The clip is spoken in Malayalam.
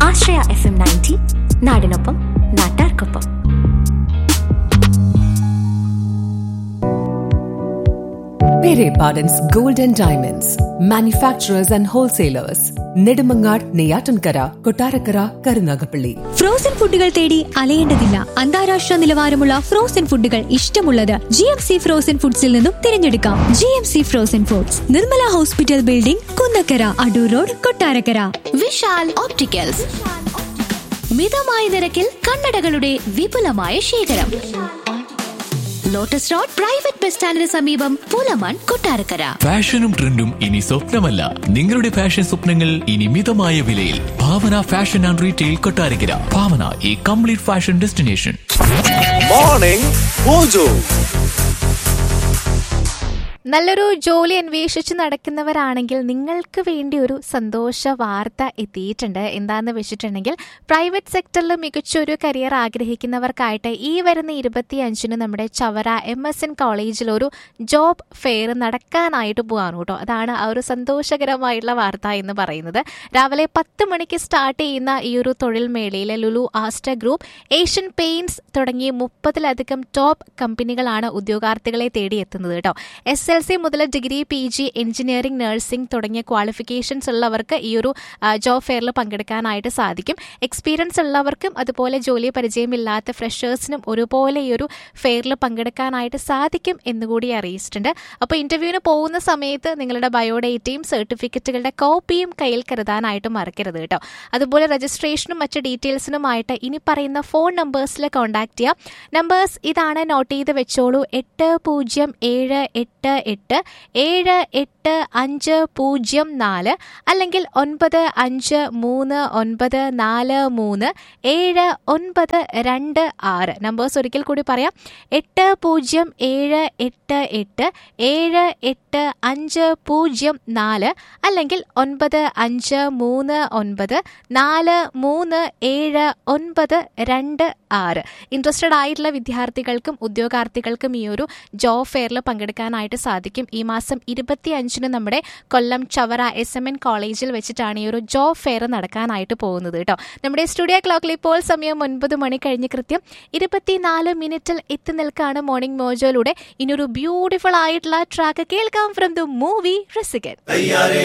ആശ്രയ എഫ് എം നയൻറ്റി നാടിനൊപ്പം നാട്ടാർക്കൊപ്പം Pere Pardon's Gold and Diamonds, manufacturers and wholesalers, Nedumangad, Neyatankara, Kotarakara, Karunagapalli. Frozen ഫുഡുകൾ തേടി അലയേണ്ടതില്ല അന്താരാഷ്ട്ര നിലവാരമുള്ള ഫ്രോസൺ ഫുഡുകൾ ഇഷ്ടമുള്ളത് ജി എം സി ഫ്രോസൺ ഫുഡ്സിൽ നിന്നും തിരഞ്ഞെടുക്കാം G M C frozen foods Nirmala hospital building Kunnakkara Adoor road Kottarakkara Vishal opticals മിതമായ നിരക്കിൽ കണ്ണടകളുടെ വിപുലമായ ശേഖരം ലോട്ടസ് റോഡ് പ്രൈവറ്റ് ബസ് സ്റ്റാൻഡിന് സമീപം പുലമൺ കൊട്ടാരക്കര ഫാഷനും ട്രെൻഡും ഇനി സ്വപ്നമല്ല നിങ്ങളുടെ ഫാഷൻ സ്വപ്നങ്ങൾ ഇനി മിതമായ വിലയിൽ Bhavana fashion and retail Kottarakkara Bhavana ഈ complete fashion destination morning mojo നല്ലൊരു ജോലി അന്വേഷിച്ച് നടക്കുന്നവരാണെങ്കിൽ നിങ്ങൾക്ക് വേണ്ടി ഒരു സന്തോഷ വാർത്ത എത്തിയിട്ടുണ്ട് എന്താന്ന് വെച്ചിട്ടുണ്ടെങ്കിൽ പ്രൈവറ്റ് സെക്ടറിൽ മികച്ചൊരു കരിയർ ആഗ്രഹിക്കുന്നവർക്കായിട്ട് ഈ വരുന്ന ഇരുപത്തി അഞ്ചിന് നമ്മുടെ ചവറ എം എസ് എൻ കോളേജിൽ ഒരു ജോബ് ഫെയർ നടക്കാനായിട്ട് പോവാണ് കേട്ടോ അതാണ് ആ ഒരു സന്തോഷകരമായിട്ടുള്ള വാർത്ത എന്ന് പറയുന്നത് രാവിലെ പത്ത് മണിക്ക് സ്റ്റാർട്ട് ചെയ്യുന്ന ഈ ഒരു തൊഴിൽ മേളയിൽ Lulu Aster group Asian paints തുടങ്ങി മുപ്പതിലധികം ടോപ്പ് കമ്പനികളാണ് ഉദ്യോഗാർത്ഥികളെ തേടിയെത്തുന്നത് കേട്ടോ എസ് എൽ സി മുതൽ degree P G engineering nursing തുടങ്ങിയ ക്വാളിഫിക്കേഷൻസ് ഉള്ളവർക്ക് ഈ ഒരു ആ, ജോബ് ഫെയറിൽ പങ്കെടുക്കാനായിട്ട് സാധിക്കും എക്സ്പീരിയൻസ് ഉള്ളവർക്കും അതുപോലെ ജോലി പരിചയമില്ലാത്ത ഫ്രഷേഴ്സിനും ഒരുപോലെ ഈ ഒരു ഫെയറിൽ പങ്കെടുക്കാനായിട്ട് സാധിക്കും എന്നുകൂടി അറിയിച്ചിട്ടുണ്ട് അപ്പോൾ ഇന്റർവ്യൂവിന് പോകുന്ന സമയത്ത് നിങ്ങളുടെ ബയോഡേറ്റയും സർട്ടിഫിക്കറ്റുകളുടെ കോപ്പിയും കയ്യിൽ കരുതാനായിട്ട് മറക്കരുത് കേട്ടോ അതുപോലെ രജിസ്ട്രേഷനും മറ്റ് ഡീറ്റെയിൽസിനുമായിട്ട് ഇനി പറയുന്ന ഫോൺ നമ്പേഴ്സിൽ കോൺടാക്ട് ചെയ്യാം നമ്പേഴ്സ് ഇതാണ് നോട്ട് ചെയ്ത് വെച്ചോളൂ എട്ട് പൂജ്യം ഏഴ് എട്ട് എട്ട് ഏഴ് എട്ട് അഞ്ച് പൂജ്യം നാല് അല്ലെങ്കിൽ ഒൻപത് അഞ്ച് മൂന്ന് ഒൻപത് നാല് മൂന്ന് ഏഴ് ഒൻപത് രണ്ട് ആറ് നമ്പേഴ്സ് ഒരിക്കൽ കൂടി പറയാം എട്ട് പൂജ്യം ഏഴ് എട്ട് എട്ട് ഏഴ് എട്ട് അഞ്ച് പൂജ്യം നാല് അല്ലെങ്കിൽ ഒൻപത് അഞ്ച് മൂന്ന് ഒൻപത് നാല് മൂന്ന് ഏഴ് ഒൻപത് രണ്ട് ആറ് ഇൻട്രസ്റ്റഡ് ആയിട്ടുള്ള വിദ്യാർത്ഥികൾക്കും ഉദ്യോഗാർത്ഥികൾക്കും ഈ ഒരു ജോബ് ഫെയറിൽ പങ്കെടുക്കാനായിട്ട് സാധിക്കും ഈ മാസം ഇരുപത്തി അഞ്ചിന് നമ്മുടെ Kollam Chavara S M N കോളേജിൽ വെച്ചിട്ടാണ് ഈ ഒരു ജോബ് ഫെയർ നടക്കാനായിട്ട് പോകുന്നത് കേട്ടോ നമ്മുടെ സ്റ്റുഡിയോ ക്ലോക്കിൽ ഇപ്പോൾ സമയം ഒൻപത് മണി കഴിഞ്ഞ് കൃത്യം ഇരുപത്തിനാല് മിനിറ്റിൽ എത്തി നിൽക്കാണ് മോർണിംഗ് മോജോയിലൂടെ ഇനിയൊരു ബ്യൂട്ടിഫുൾ ആയിട്ടുള്ള ട്രാക്ക് കേൾക്കാം ഫ്രം ദ മൂവി റസികൻ